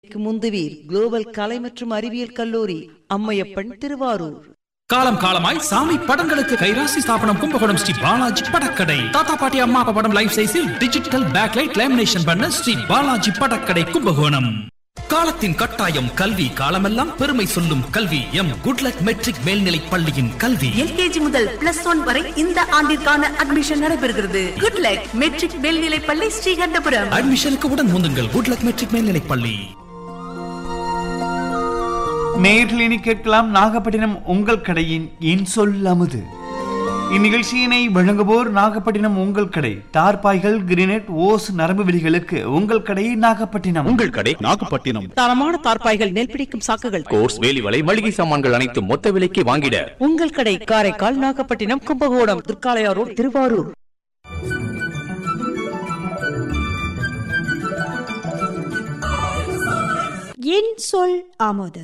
முந்துவீர் global கலை மற்றும் அறிவியல் கல்லூரி அம்மையப்பன் திருவாரூர் காலம் காலமாய் சாமி படங்களுக்கு கைராசி ஸ்தாபனம் கும்பகோணம் ஸ்ரீ பாலாஜி படக்கடை தாத்தா பாட்டி அம்மா அப்பா படம் லைஃப் சைஸில் டிஜிட்டல் பேக்லைட் லேமினேஷன் பண்ண ஸ்ரீ பாலாஜி படக்கடை கும்பகோணம் காலத்தின் கட்டாயம் கல்வி காலமெல்லாம் பெருமை சொல்லும் கல்வி எம் குட்லக் மெட்ரிக் மேல்நிலைப் பள்ளியின் கல்வி எல்கேஜி முதல் பிளஸ் ஒன் வரை இந்த ஆண்டிற்கான அட்மிஷன் நடைபெறுகிறது குட் லக் மெட்ரிக் மேல்நிலைப் பள்ளி ஸ்ரீகண்டபுரம் அட்மிஷனுக்கு உடன் முந்துங்கள் குட்லக் மெட்ரிக் மேல்நிலைப் பள்ளி நேயர்கள் இனி கேட்கலாம் நாகப்பட்டினம் உங்கள் கடையின் இன் சொல் அமுது இந்நிகழ்ச்சியினை வழங்குவோர் நாகப்பட்டினம் உங்கள் கடை தார்பாய்கள் கிரினெட் ஓஸ் நரம்பு விலிகளுக்கு உங்கள் கடை நாகப்பட்டினம் உங்கள் கடை நாகப்பட்டினம் தரமான தார்ப்பாய்கள் நெல் பிடிக்கும் சாக்குகள் கோர்ஸ் வேலிவலை மளிகை சாமான்கள் அனைத்தும் மொத்த விலைக்கு வாங்கிட உங்கள் கடை காரைக்கால் நாகப்பட்டினம் கும்பகோணம் திருக்காளையாரோடு திருவாரூர் என் சொல் ஆமோது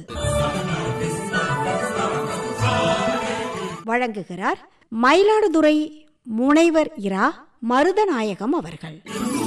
வழங்குகிறார் மயிலாடுதுறை முனைவர் இரா மருதநாயகம் அவர்கள்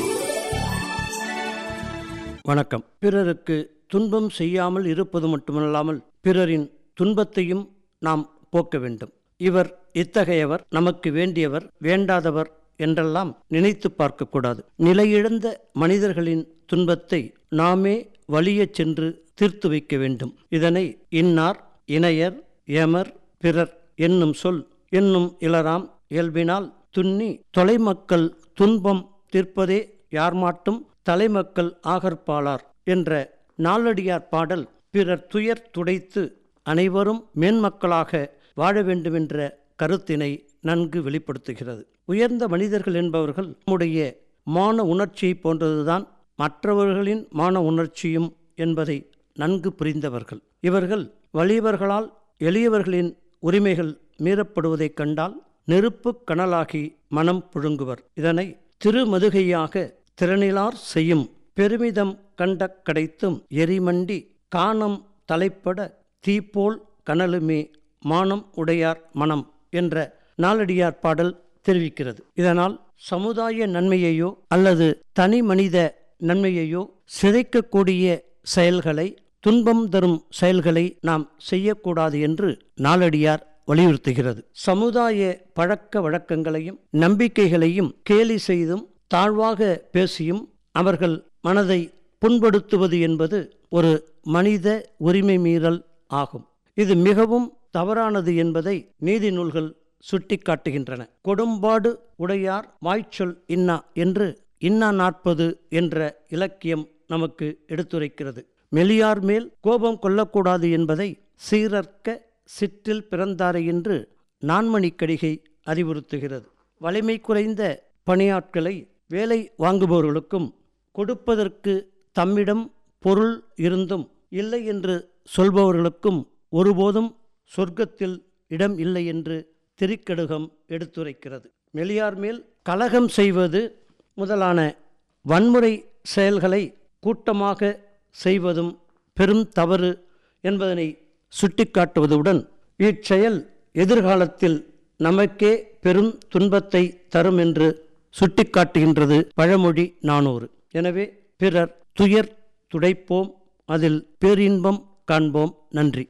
வணக்கம் பிறருக்கு துன்பம் செய்யாமல் இருப்பது மட்டுமல்லாமல் பிறரின் துன்பத்தையும் நாம் போக்க வேண்டும் இவர் இத்தகையவர் நமக்கு வேண்டியவர் வேண்டாதவர் என்றெல்லாம் நினைத்து பார்க்கக்கூடாது நிலையிழந்த மனிதர்களின் துன்பத்தை நாமே வலியச் சென்று தீர்த்து வைக்க வேண்டும் இதனை இன்னார் இணையர் எமர் பிறர் என்னும் சொல் என்னும் இளராம் இயல்பினால் துன்னி தொலைமக்கள் துன்பம் தீர்ப்பதே யார்மாட்டும் தலைமக்கள் ஆகற்பாளார் என்ற நாளடியார் பாடல் பிறர் துயர் துடைத்து அனைவரும் மேன்மக்களாக வாழ வேண்டுமென்ற கருத்தினை நன்கு வெளிப்படுத்துகிறது உயர்ந்த மனிதர்கள் என்பவர்கள் நம்முடைய மான உணர்ச்சியை போன்றதுதான் மற்றவர்களின் மான உணர்ச்சியும் என்பதை நன்கு புரிந்தவர்கள் இவர்கள் வலியவர்களால் எளியவர்களின் உரிமைகள் மீறப்படுவதைக் கண்டால் நெருப்பு கனலாகி மனம் புழுங்குவர் இதனை திருமதுகையாக திறனிலார் செய்யும் பெருமிதம் கண்ட கிடைத்தும் எரிமண்டி காணம் தலைப்பட தீப்போல் கனலுமே மானம் உடையார் மனம் என்ற நாளடியார் பாடல் தெரிவிக்கிறது இதனால் சமுதாய நன்மையையோ அல்லது தனி மனித நன்மையையோ சிதைக்கக்கூடிய செயல்களை துன்பம் தரும் செயல்களை நாம் செய்யக்கூடாது என்று நாளடியார் வலியுறுத்துகிறது சமுதாய பழக்க வழக்கங்களையும் நம்பிக்கைகளையும் கேலி செய்தும் தாழ்வாக பேசியும் அவர்கள் மனதை புண்படுத்துவது என்பது ஒரு மனித உரிமை மீறல் ஆகும் இது மிகவும் தவறானது என்பதை நீதி நூல்கள் சுட்டிக்காட்டுகின்றன கொடும்பாடு உடையார் வாய்ச்சொல் இன்னா என்று இன்னா நாற்பது என்ற இலக்கியம் நமக்கு எடுத்துரைக்கிறது மெலியார் மேல் கோபம் கொள்ளக்கூடாது என்பதை சீரற்க சிற்றில் பிறந்தாரை என்று நான்மணிக்கடிகை அறிவுறுத்துகிறது வலிமை குறைந்த பணியாட்களை வேலை வாங்குபவர்களுக்கும் கொடுப்பதற்கு தம்மிடம் பொருள் இருந்தும் இல்லை என்று சொல்பவர்களுக்கும் ஒருபோதும் சொர்க்கத்தில் இடம் இல்லை என்று திரிக்கடுகம் எடுத்துரைக்கிறது மெலியார் மேல் கலகம் செய்வது முதலான வன்முறை செயல்களை கூட்டமாக செய்வதும் பெரும் தவறு என்பதனை சுட்டிக்காட்டுவதுடன் இச்செயல் எதிர்காலத்தில் நமக்கே பெரும் துன்பத்தை தரும் என்று சுட்டிக்காட்டுகின்றது பழமொழி நானூறு எனவே பிறர் துயர் துடைப்போம் அதில் பேரின்பம் காண்போம் நன்றி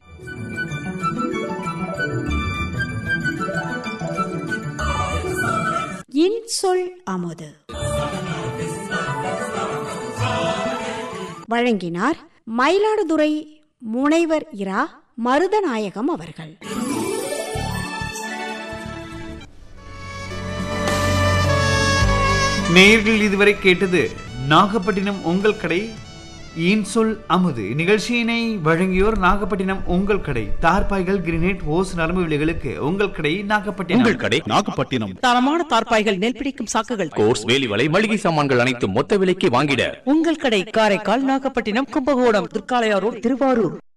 என் சொல் அமுது வழங்கினார் மயிலாடுதுறை முனைவர் இரா மருதநாயகம் அவர்கள் நேயர்கள் இதுவரை கேட்டது நாகப்பட்டினம் உங்கள் கடை இன் சொல் அமுது நிகழ்ச்சியினை வழங்கியோர் நாகப்பட்டினம் உங்கள் கடை தார்பாய்கள் கிரினேட் ஓஸ் நரம்பு விலைகளுக்கு உங்கள் கடை நாகப்பட்டினம் உங்கள் கடை நாகப்பட்டினம் தரமான தார்ப்பாய்கள் நெல் பிடிக்கும் சாக்குகள் கோர்ஸ் வேலிவலை மளிகை சாமான்கள் அனைத்தும் மொத்த விலைக்கு வாங்கிட உங்கள் கடை காரைக்கால் நாகப்பட்டினம் கும்பகோணம் திருக்காளையாரோடு திருவாரூர்